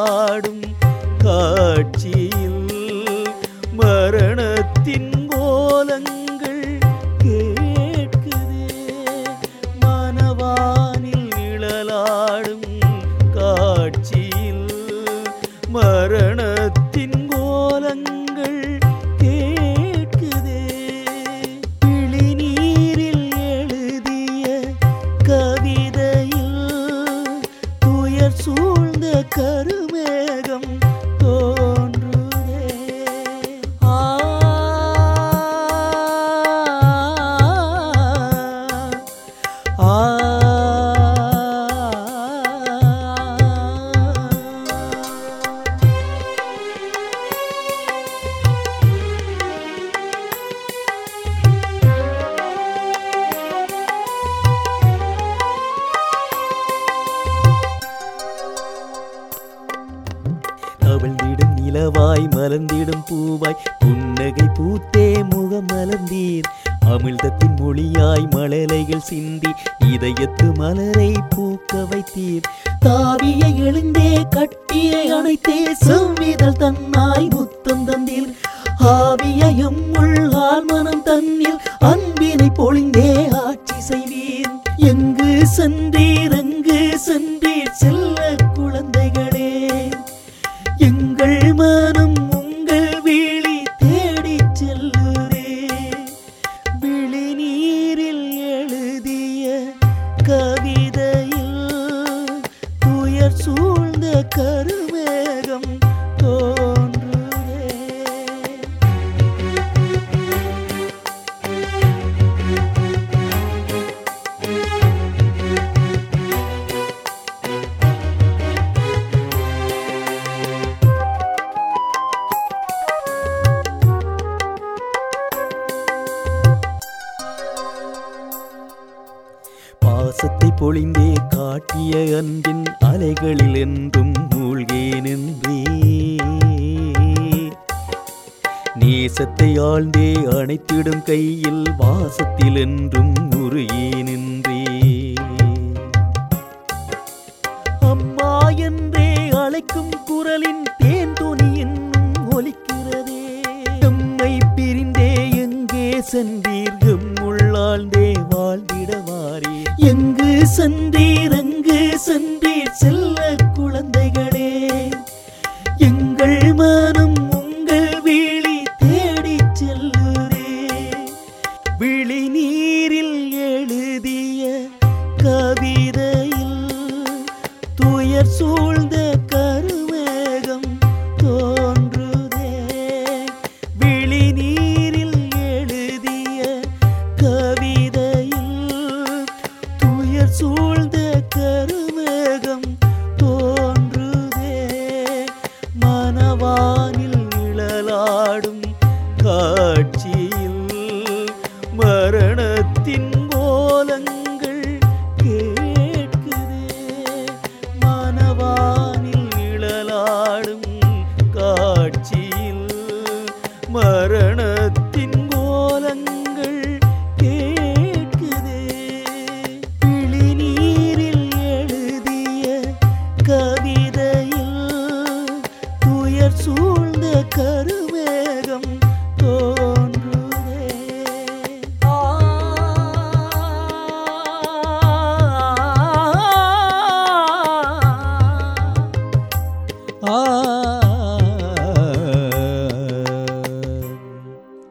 நிழலாடும் காட்சியில் மரணத்தின் கோலங்கள் கேட்குதே மனவானில் நிழலாடும் காட்சியில் மரணத்தின் கோலங்கள் கேட்குதே விழிநீரில் எழுதிய கவிதையில் துயர் சூழ்ந்த கருமேகம் தோன்றுதே ஆ ஆ தவழ்ந்திடும் நிலவாய் மலர்ந்திடும் பூவாய் புன்னகை பூத்தே முகம் மலர்ந்தீர் அமிழ்தத்தின் மொழியாய் மழலைகள் சிந்தி இதயத்து மலரை பூக்க வைத்தீர் தாவிய எழுந்தே கட்டிய அணைத்தே செவ்விதழ் தன்னாய் முத்தம் தந்தீர் ஆவியயம் உள்ளால் மனம் தன்னில் அன்பினை பொழிந்தே ஆட்சி செய்வீர் எங்கு சென்றீர் எங்கு சென்றீர் செல்ல குழந்தைகளே எங்கள் மனம் உங்கள் விழி தேடிச் செல்லுதே விழி நீரில் எழுதிய கவிதையில் துயர் சூழ்ந்த கருமேகம் தோன்றுதே பாசத்தை பொழிந்தே காட்டிய அன்பின் அலைகளில் என்றும் மூழ்கே நின்றே நேசத்தை ஆழ்ந்தே அணைத்திடும் கையில் வாசத்தில் என்றும் உருகே நின்றே அம்மா என்றே அழைக்கும் குரலின்